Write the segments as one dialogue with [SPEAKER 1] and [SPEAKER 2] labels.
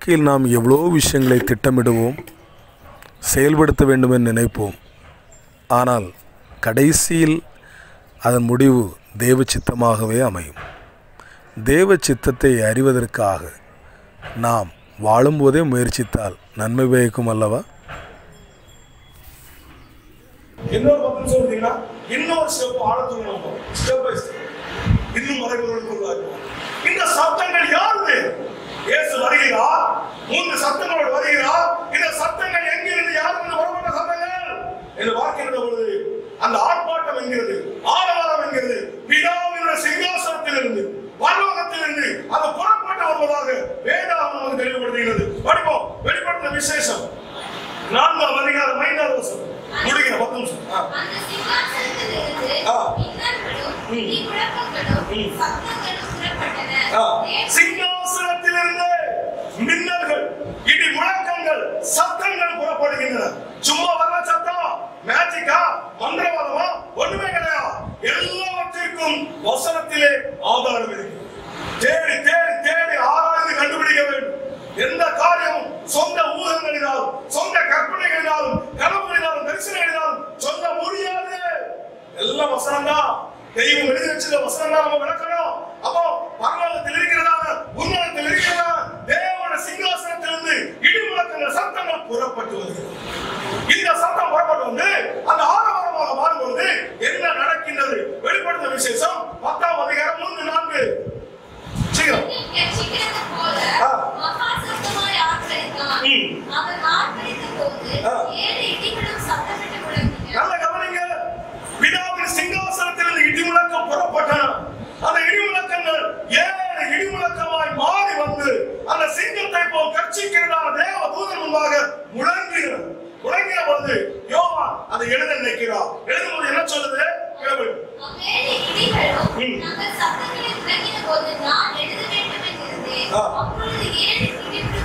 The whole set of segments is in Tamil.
[SPEAKER 1] வாழ்க்கையில் நாம் எவ்வளோ விஷயங்களை திட்டமிடுவோம் செயல்படுத்த வேண்டும் என்று நினைப்போம் ஆனால் கடைசியில் அதன் முடிவு தேவ சித்தமாகவே அமையும் தேவ சித்தத்தை அறிவதற்காக நாம் வாழும்போதே முயற்சித்தால் நன்மை பயக்கும் அல்லவா
[SPEAKER 2] இன்னொரு பக்கம் சொல்றீங்கன்னா இன்னொரு ஸ்டெப் ஆழத்துக்கு நம்ம போறோம் ஸ்டெப் பை ஸ்டெப் இன்னும் மறைவுகளுக்குள்ளாகும் இந்த சத்தங்கள் யாருது இயேசு வருகிறார் மூன்று சத்தங்களோடு வருகிறார் இந்த சத்தங்கள் எங்கிருந்து யாருக்கு வரப்பட்ட சத்தங்கள் என்று பார்க்கின்ற பொழுது அந்த ஆர்ப்பாட்டம் என்கிறது ஆரவாரம் என்கிறது பிதாவினுடைய சிங்காசனத்திலிருந்து பரலோகத்திலிருந்து அது புறப்பட்டு வருவதாக வேதாகம் நமக்கு தெளிவுபடுத்துகிறது படிப்போம் வெளிப்படுத்த விசேஷம் நான்காம் அதிகாரம் ஐந்தாவது வசனம் முடிக்கிற பத்து நிமிஷம் ஆ.
[SPEAKER 3] அந்த சிங்காசனத்திலிருந்து
[SPEAKER 2] ஆ.
[SPEAKER 3] மின்னல்களும், இடி முழக்கங்களும்,
[SPEAKER 2] ம்.
[SPEAKER 3] சத்தங்களும் புறப்பட்டன.
[SPEAKER 2] ஆ.
[SPEAKER 3] தேவ-
[SPEAKER 2] சிங்காசனத்திலிருந்து மின்னல்கள் இடி முழக்கங்கள் சத்தங்கள் புறப்படுகின்றன சும்மா வர சத்தம் மேஜிக்கா மந்திரவாதமா ஒண்ணுமே கிடையாது எல்லாவற்றிற்கும் வசனத்திலே ஆதாரம் இருக்கு தேடி தேடி தேடி ஆராய்ந்து கண்டுபிடிக்க வேண்டும் எந்த காரியமும் சொந்த ஊகங்களினாலும் சொந்த கற்பனைகளினாலும் கனவுகளினாலும் தரிசனங்களினாலும் சொல்ல முடியாது எல்லாம் வசனம் தான் தெய்வம் எழுதி வச்சத வசனம் தான் நம்ம விளக்கணும் அப்போ பரலோகத்தில் இருக்கிறதான உன்னதத்தில் இருக்கிறதா தேவன சிங்காசனத்திலிருந்து இடி முழக்கங்கள் சத்தங்கள் புறப்பட்டு வருகிறது இந்த சத்தம் புறப்பட்டு வந்து அந்த ஆரவாரமாக மாறும்பொழுது என்ன நடக்கின்றது வெளிப்படுத்த விசேஷம் பத்தாம் அதிகாரம் மூன்று நான்கு சீக்கிரம்
[SPEAKER 3] கெர்ச்சிக்கிறது போல
[SPEAKER 2] ஆ.
[SPEAKER 3] மகா சத்தமாய் ஆர்ப்பரித்தான்.
[SPEAKER 2] ம்.
[SPEAKER 3] அவன் ஆர்ப்பரித்த போது
[SPEAKER 2] ஆ.
[SPEAKER 3] ஏழு இடிகளும் சத்தமிட்டு முழங்கின.
[SPEAKER 2] நல்ல கவனிங்க பிதாவின் சிங்காசனத்திலிருந்து இடி முழக்கம் புறப்பட்டன அந்த இடி முழக்கங்கள் ஏழு இடி முழக்கமாய் மாறி வந்து அந்த சிங்கத்தை போல் கட்சிக்கிறதான தேவ தூதன் முன்பாக முழங்குகிறது முழங்கின பொழுது யோவான் அதை எழுத நினைக்கிறார் எழுதும்போது என்ன சொல்லுது கேளு.
[SPEAKER 3] அவ்வேளை இடிகளும்
[SPEAKER 2] ம்.
[SPEAKER 3] நாங்கள் சத்தங்களை முழங்கின போது நான் எழுத வேண்டும் என்கிறேன்.
[SPEAKER 2] ஆ.
[SPEAKER 3] அப்பொழுது ஏழு இடி-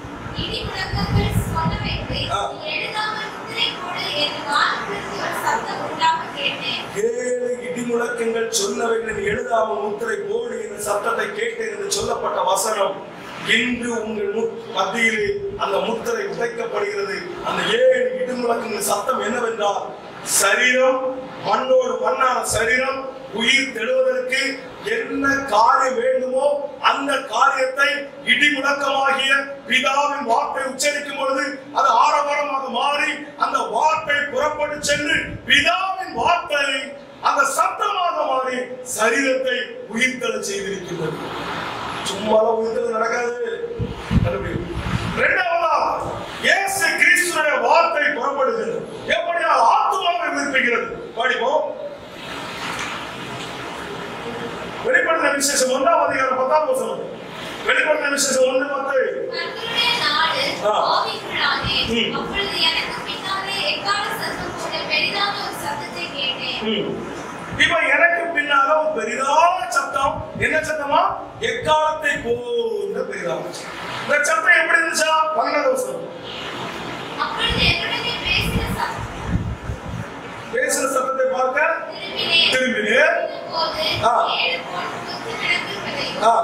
[SPEAKER 3] இடி முழக்கங்கள் சொன்னவைகளை
[SPEAKER 2] ஆ.
[SPEAKER 3] நீ எழுதாமல் முத்திரை போடு என்று வானத்திலிருந்து ஒரு சத்தம் உண்டாக கேட்டேன்
[SPEAKER 2] ஏழு இடி முழக்கங்கள் சொன்னவைகள் எழுதாமல் முத்திரை போடு என்ற சத்தத்தை கேட்டேன் என்று சொல்லப்பட்ட வசனம் இன்று உங்கள் முத்- மத்தியிலே அந்த முத்திரை உதைக்கப்படுகிறது அந்த ஏழு இடி முழக்கங்கள் சத்தம் என்னவென்றால் சரீரம் மண்ணோடு மண்ணான சரீரம் உயிர் தெழுவதற்கு என்ன காரியம் வேண்டுமோ அந்த காரியத்தை இடி முழக்கமாகிய பிதாவின் வார்த்தை உச்சரிக்கும் பொழுது அது ஆரவாரமாக மாறி அந்த வார்த்தை புறப்பட்டு சென்று பிதாவின் வார்த்தை அந்த சத்தமாக மாறி சரீரத்தை உயிர்த்தெழ செய்திருக்கின்றது சும்மாலாம் உயிர்த்தெழ நடக்காது கண்டுபிடி. இரண்டாவதா இயேசு கிறிஸ்துடைய வார்த்தை புறப்படுகிறது எப்படியா ஆத்துமாவை உயிர்ப்பிக்கிறது படிப்போம் வெளிப்படுத்தின விசேஷம் ஒன்றாம் அதிகாரம் பத்தாம் வசனம் வெளிப்படுத்தின விசேஷம் ஒன்று பத்து
[SPEAKER 3] கர்த்தருடைய நாடு
[SPEAKER 2] ஆ.
[SPEAKER 3] ஆவிக்குள்ளானே.
[SPEAKER 2] ம்.
[SPEAKER 3] அப்பொழுது எனக்கு பின்னாலே எக்காள சத்தம் போல பெரிதான ஒரு சத்தத்தை கேட்டேன்
[SPEAKER 2] ம். இப்ப எனக்கு பின்னால ஒரு பெரிதான சத்தம் என்ன சத்தமா எக்காலத்தை போன்ற பெரிதான சத்தம். இந்த சத்தம் எப்படி இருந்துச்சா பன்னெண்டு வருஷம்
[SPEAKER 3] அப்பொழுது என்னுடனே பேசின சத்தம்
[SPEAKER 2] பேசுற சத்தத்தை பார்க்க
[SPEAKER 3] திரும்பினேன்
[SPEAKER 2] திரும்பினேன்
[SPEAKER 3] போது
[SPEAKER 2] ஆ.
[SPEAKER 3] ஏழு பொன் குத்து விளக்குகளையும்
[SPEAKER 2] ஆ.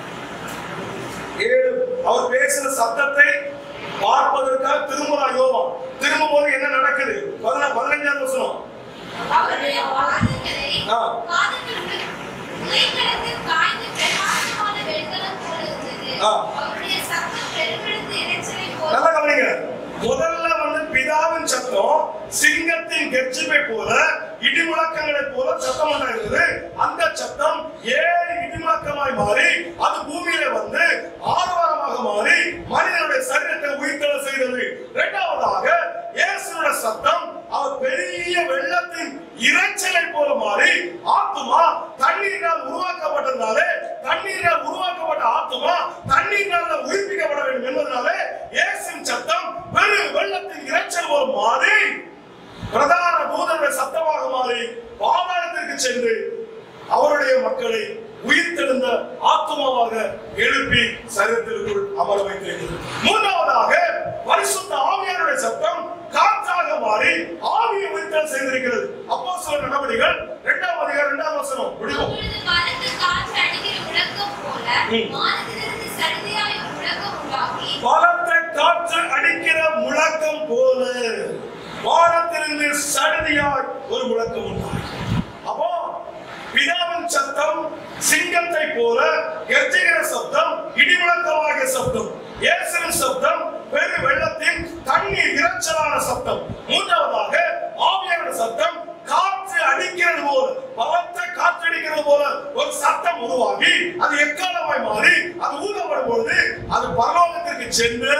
[SPEAKER 2] ஏழு அவர் பேசுற சத்தத்தை பார்ப்பதற்காக திரும்புறான் யோவான் திரும்பும் போது என்ன நடக்குது பதினா- பதினஞ்சாவது வருஷம்
[SPEAKER 3] அவருடைய பாதங்களை
[SPEAKER 2] ஆ.
[SPEAKER 3] பாதங்களுக்கு உலைக்களத்தில் காய்ந்த பிரகாசமான வெண்கலம் போல இருந்தது
[SPEAKER 2] ஆ.
[SPEAKER 3] அவருடைய சத்தம் பெருமெடுத்து இரைச்சலை போல
[SPEAKER 2] நல்லா கவனிங்க முதல்ல வந்து பிதாவின் சத்தம் சிங்கத்தின் கெர்ச்சிப்பை போல இடி முழக்கங்களை போல சத்தம் உண்டாகிறது அந்த சத்தம் ஏழு இடி முழக்கமாய் மாறி அது பூமியில வந்து ஆரவாரமாக மாறி மனிதனுடைய சரீரத்தை உயிர்த்தெழ செய்தது இரண்டாவதாக இயேசுடைய சத்தம் அவர் பெரிய வெள்ளத்தின் இரைச்சலை போல மாறி ஆத்துமா தண்ணீரினால் உருவாக்கப்பட்டதுனாலே தண்ணீரினால் உருவாக்கப்பட்ட ஆத்துமா தண்ணீரினால் உயிர்ப்பிக்கப்பட வேண்டும் என்பதனாலே இயேசுவின் சத்தம் பெரு வெள்ளத்தின் இரைச்சல் போல மாறி பிரதான தூதருடைய சத்தமாக மாறி பாதாளத்திற்கு சென்று அவருடைய மக்களை உயிர்த்தெழுந்த ஆத்மாவாக எழுப்பி சரீரத்திற்குள் அமர வைத்திருக்கிறது மூன்றாவதாக பரிசுத்த ஆவியாருடைய சத்தம் காற்றாக மாறி ஆவியை உயிர்த்தல் செய்திருக்கிறது அப்போ சில நடவடிக்கைகள் இரண்டாம் அதிகாரம் இரண்டாம் வசனம் முடிவும்
[SPEAKER 3] அப்பொழுது பலத்த காற்று அடிக்கிற முழக்கம் போல
[SPEAKER 2] ம்.
[SPEAKER 3] வானத்திலிருந்து சடுதியாய் ஒரு முழக்கம் உண்டாகி
[SPEAKER 2] ஒரு முழக்கம் உண்டாகும் அப்போ பிதாவின் சத்தம் சிங்கத்தை போல கர்ஜிக்கிற சப்தம் இடிமுழக்கமாகிய சப்தம் இயேசுவின் சப்தம் பெரு வெள்ளத்தின் தண்ணீர் இரைச்சலான சப்தம் மூன்றாவதாக ஆவியான சத்தம் காற்று அடிக்கிறது போல பலத்த காற்று அடிக்கிறது போல ஒரு சத்தம் உருவாகி அது எக்காலமாய் மாறி அது ஊதப்படும் பொழுது அது பரலோகத்திற்கு சென்று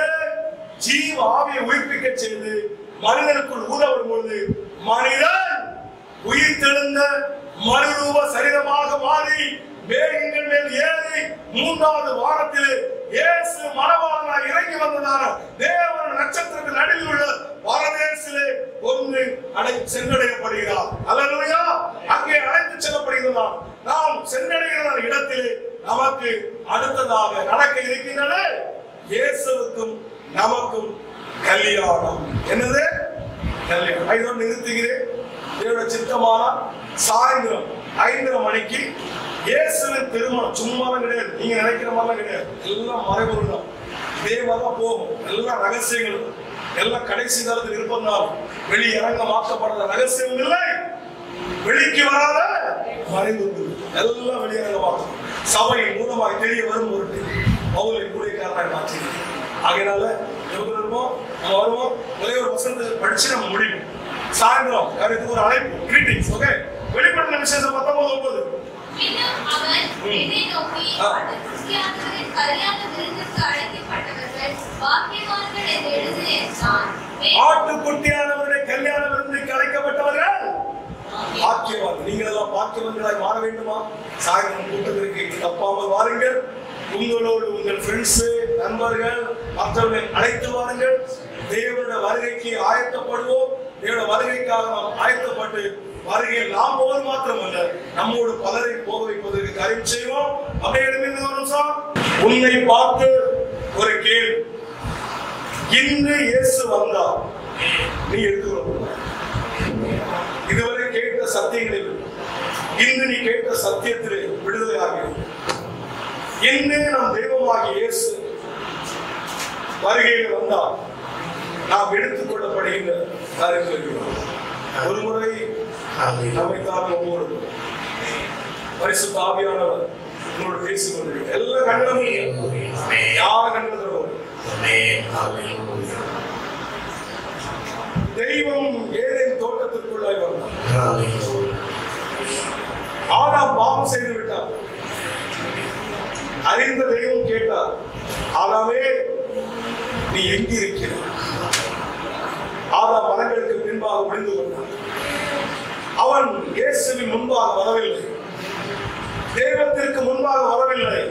[SPEAKER 2] ஜீவ ஆவியை உயிர்ப்பிக்க செய்து மனிதனுக்குள் ஊதப்படும் பொழுது மனிதன் உயிர் தெழுந்த மறுரூப சரீரமாக மாறி மேகங்கள் மேல் ஏறி மூன்றாவது வாரத்தில் இயேசு மனவாளனாய் இறங்கி வந்ததான தேவன் நட்சத்திரத்தின் நடுவில் உள்ள பரதேசிலே ஒன்று அடை சென்றடையப்படுகிறார் அல்லேலூயா அங்கே அழைத்து செல்லப்படுகிறதாம் நாம் சென்றடைகிற இடத்திலே நமக்கு அடுத்ததாக நடக்க இருக்கின்றன இயேசுவுக்கும் நமக்கும் கல்யாணம் என்னது கல்யாணம் இதோடு நிறுத்துகிறேன் இதோட சித்தமான சாயந்தரம் ஐந்தரை மணிக்கு இயேசுவின் திருமணம் சும்மாலாம் கிடையாது நீங்க நினைக்கிற மாதிரிலாம் கிடையாது எல்லாம் மறைபொருள் தான் இதே மாதிரிதான் போகும் எல்லாம் ரகசியங்கள் எல்லாம் கடைசி காலத்தில் இருப்பதனால் வெளி இறங்கமாக்கப்படுற ரகசியம் இல்லை வெளிக்கு வராத மறைந்து எல்லாம் வெளியரங்கமாகும் சபையின் மூலமாய் தெரிய வரும் பொருட்டு பவுலை கூலிக்காரனாய் மாற்றி ஆகையினால எவ்வளவு இருப்போம் நம்ம வருவோம் ஒரே ஒரு வசனத்தை படிச்சு நம்ம முடியும் சாயந்தரம் கருத்து ஒரு அழைப்பு கிரீட்டிங்ஸ் ஓகே வெளிப்படுத்தின விசேஷம் பத்தொன்பது ஒன்பது
[SPEAKER 3] பின்னும் அவன் என்னை நோக்கி
[SPEAKER 2] ஆ.
[SPEAKER 3] கிறிஸ்தியானவரின் கல்யாண விருந்துக்கு அழைக்கப்பட்டவர்கள் பாக்கியவான்கள் என்று எழுது என்றான் மேலும்
[SPEAKER 2] ஆட்டுக்குட்டியானவருடைய கல்யாண விருந்துக்கு அழைக்கப்பட்டவர்கள் பாக்கியவான் நீங்கள் எல்லாம் பாக்கியவன்களாய் மாற வேண்டுமா சாயந்தரம் கூட்டத்திற்கு தப்பாமல் வாருங்கள் உங்களோடு உங்கள் ஃப்ரெண்ட்ஸ் நண்பர்கள் மற்றவர்களை அழைத்து வாருங்கள் தேவனுடைய வருகைக்கு ஆயத்தப்படுவோம் தேவனுடைய வருகைக்காக நாம் ஆயத்தப்பட்டு வருகையில் நாம் போவது மாத்திரமல்ல நம்மோடு பலரை போக வைப்பதற்கு கருவி செய்வோம் அப்படியே எழுந்து ஒரு நிமிஷம் உன்னை பார்த்து ஒரு கேள்வி இன்று இயேசு வந்தார் நீ எடுத்துக்கொள்ள இதுவரை கேட்ட சத்தியங்களில் இன்று நீ கேட்ட சத்தியத்திலே விடுதலை ஆகிறது இன்று நம் தெய்வமாகிய இயேசு வருகையில் வந்தால் நாம் எடுத்துக் கொள்ளப்படுகின்ற காரியத்தில் இருக்கிறோம் ஒரு முறை நம்மை தான் ஒவ்வொரு பரிசு தாவியானவர் உங்களோடு பேசிக் கொண்டிருக்கிறார் எல்லா கண்களும் யார் கண்களும் தெய்வம் ஏதேன் தோட்டத்திற்குள்ளாய் வந்தார் ஆதாம் பாவம் செய்து விட்டார் அறிந்த தெய்வம் கேட்டார் ஆதாமே நீ எங்கே இருக்கிறாய் ஆதாம் மரங்களுக்கு பின்பாக ஒளிந்து கொண்டான் அவன் இயேசுவின் முன்பாக வரவில்லை தெய்வத்திற்கு முன்பாக வரவில்லை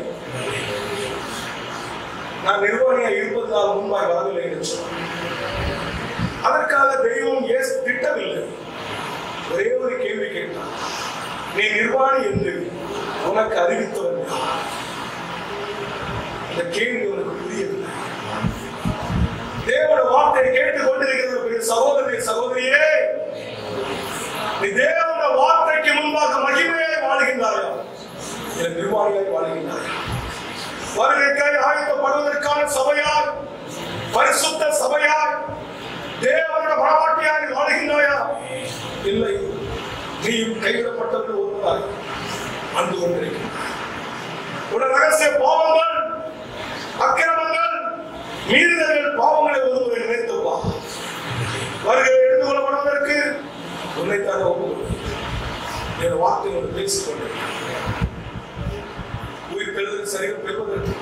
[SPEAKER 2] நான் நிர்வாணியாக இருப்பதனால் முன்பாக வரவில்லை என்று சொன்னான் அதற்காக தெய்வம் இயேசு திட்டமில்லை ஒரே ஒரு கேள்வி கேட்டான் நீ நிர்வாணி என்று உனக்கு அறிவித்தவன் யார்? இந்த கேள்வி உனக்கு புரியவில்லை தேவன வார்த்தையை கேட்டுக் கொண்டிருக்கிற பெரிய சகோதரி சகோதரியே நீ தேவன வார்த்தைக்கு முன்பாக மகிமையாய் வாழ்கின்றாயா இல்லை நிர்வாணியாய் வாழ்கின்றாயா வருகைக்காய் ஆயத்தப்படுவதற்கான சபையாய் பரிசுத்த சபையாய் தேவனோட மனவாட்டியாய் நீ வாழ்கின்றாயா இல்லை நீயும் கைவிடப்பட்டவர்கள் ஒருவராய் அன்பு கொண்டிருக்கின்றாய் உடைய ரகசிய பாவங்கள் அக்கிரமங்கள் மீறுதல்கள் பாவங்களை ஒருவரை நினைத்துவா வருகை எடுத்துக் கொள்ளப்படுவதற்கு உன்னைத்தானே ஒப்புக்கொள் என் வார்த்தையோடு பேசிக் கொண்டிருக்கிறேன் உயிர் பெறுதல் சரியாக பெறுவதற்கு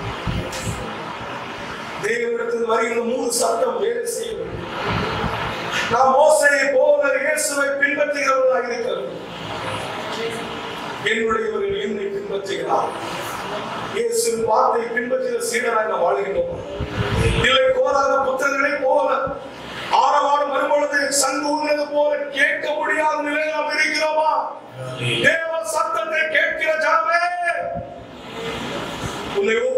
[SPEAKER 2] தேவனிடத்தில் வருகிற மூணு சட்டம் வேலை செய்ய வேண்டும் நாம் மோசையை போல இயேசுவை பின்பற்றுகிறவர்களாக இருக்கிறோம் என்னுடையவர்கள் என்னை பின்பற்றுகிறார் இயேசுவின் வார்த்தை பின்பற்றுகிற சீடராக நாம் வாழ்கின்றோம் இல்லை கோராத புத்தகங்களை போல ஆரவாரம் வரும்பொழுது சங்கு ஊர்ந்தது போல கேட்க முடியாத நிலையில் நாம் இருக்கிறோமா தேவ சத்தத்தை கேட்கிற ஜனமே உன்னை